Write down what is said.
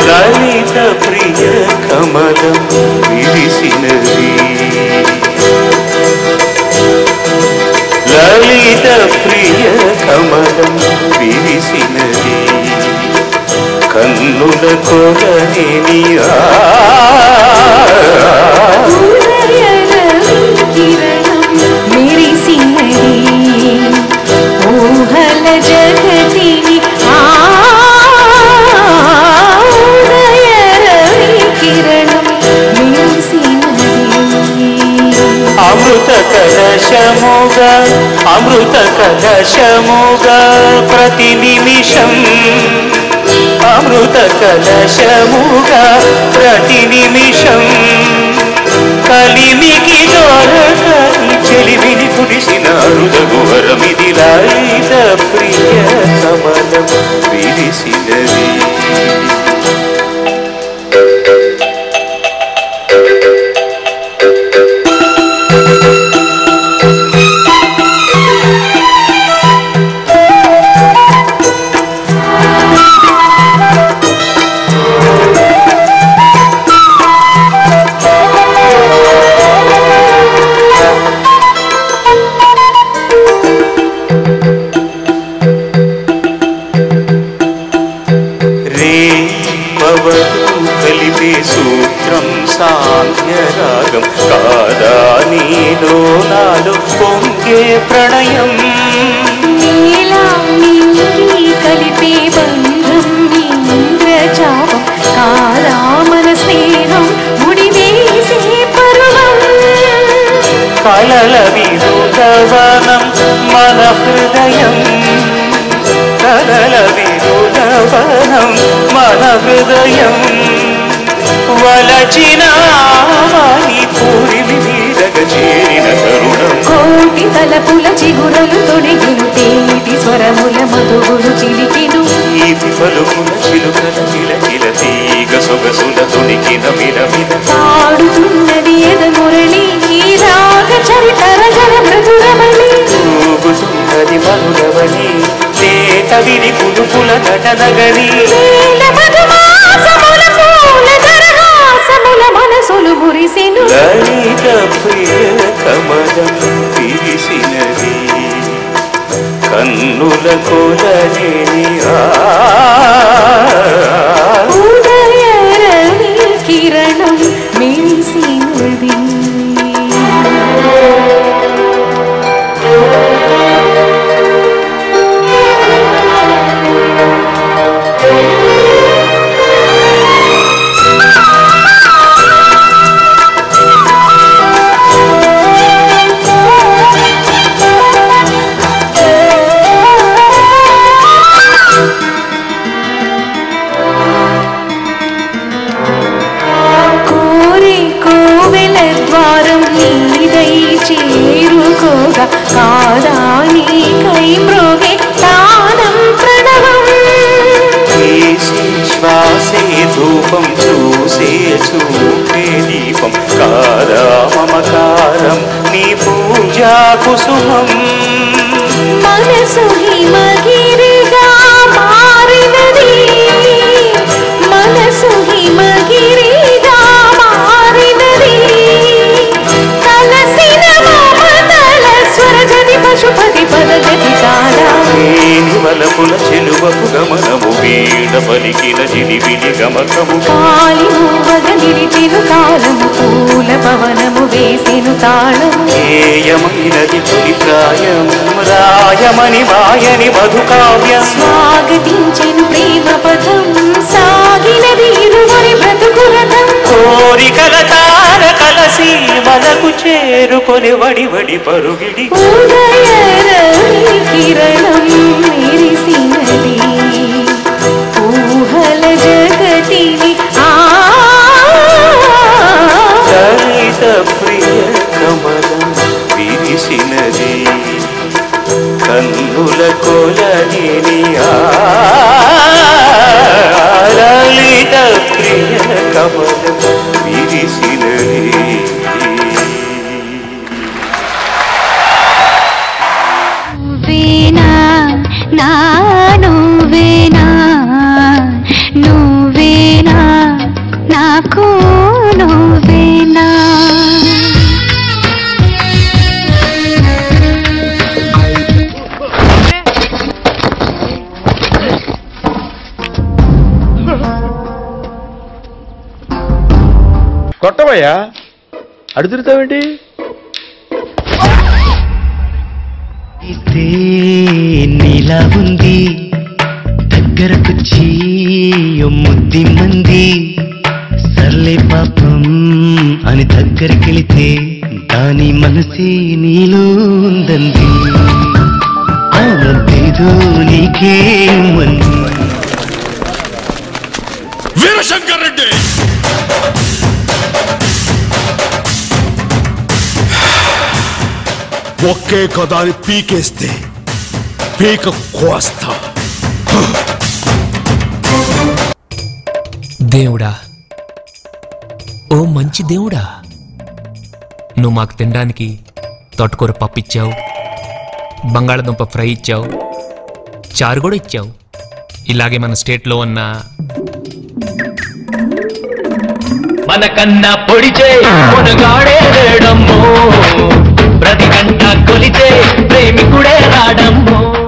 లలిత ప్రియ కమలం విరిసినది లలిత ప్రియ కమలం విరిసినది కన్నుల కొరని కిరణం మెరిసినది ఊహల జగతిని ఆ ఉదయ రవి కిరణం మెరిసినది అమృత కలశముగా అమృత కలశముగా ప్రతి నిమిషం అమృత కలశముగా ప్రతి నిమిషం కలిమికి దొరకని చెలిమిని కుడిసిన అరుదగు వరమిది లలిత ప్రియ కమలం విరిసినది రే పవతు కలిపే సూత్రం సాంఖ్యరాగం కాదా నీలో నాలో పొంగే ప్రణయం నీలా నింగి కలిపే బంధం ఇంద్రజాపం కాదా మన స్నేహం ముడివేసే పర్వం కలల విరుదవనం మన హృదయం కలల విరుదవనం మన హృదయం వలచిన మణి పూరిమి వీరగ చేరిన తరుణం కోటి తలపుల చిగురలు తొడిగిను తేటి స్వరముల మధుగులు చిలికిను ఈతి పలుకుల చిలుకల కిలకిల తీగ సొగసుల తొణికిన మిలమిల పాడుతున్నది ఎద మురళి ఈ రాగ చరితర జన మృదురమణి ఊగుతున్నది మధురవని లేత విని పులుపుల నటనగరి నీల మధుమాసముల పూల దరహాసముల మనసులు మురిసెను లలిత ప్రియ కమలం విరిసినది కన్నుల కొలని ఉదయ రవి కిరణం మెరిసినది కోరి కోవెల ద్వారం నీదై చేరుకోగా కాదా నీకై మ్రోగే తానం ప్రణవం తీసి శ్వాసే ధూపం చూసే చూపే దీపం కాదా మమకారం నీ పూజా కుసుమం మనసు హిమగిరిగా మారినది మనసు హిమగిరిగా మారినది కలసిన మమతల స్వరజతి పశుపతి పదగతి కాలా ఏని వలపుల చెలువపు గమనము వీడ పలికిన జిలిబిలి గమకము కాలి మూవగ నిలిచెను కాలము పూల పవనము వేసెను తాళము ఏయమైనది తొలి ప్రాయం రాయమని మాయని మధుకావ్యం స్వాగతించెను ప్రేమ పథం సాగినది ఇరువురి బ్రతుకు రథం కోరికల తార కలసి మనకు చేరుకొని వడి వడి పరుగిడి ఉదయ రవి కిరణం మెరిసినది ఊహల జగతిని ఆ లలిత ప్రియ కమలం విరిసినది కన్నుల కొలని లలిత ప్రియ కమలం విరిసినది నువ్వేనా నా నువ్వేనా నువ్వేనా కొట్టవయ్యా అడు తిరుగుతావేంటి అయితే నీలా ఉంది దగ్గరకొచ్చి ఓ ముద్ది మంది సర్లే పాపం అని దగ్గరికెళితే దాని మనసే నీలో ఉందంది ఆ ముద్దేదో నీకే మంది వీరశంకర్ రెడ్డి ఒకే కదాని పీకేస్తే పీక కోస్తా దేవుడా ఓ మంచి దేవుడా నువ్వు మాకు తినడానికి తోటకూర పప్పు ఇచ్చావు బంగాళదుంప ఫ్రై ఇచ్చావు చారు కూడా ఇచ్చావు ఇలాగే మన స్టేట్లో ఉన్న మనకన్నా పొడిచే కొనగాడే వేడమ్మో ప్రతి గంట కొలిచే ప్రేమికుడే రాడమ్మో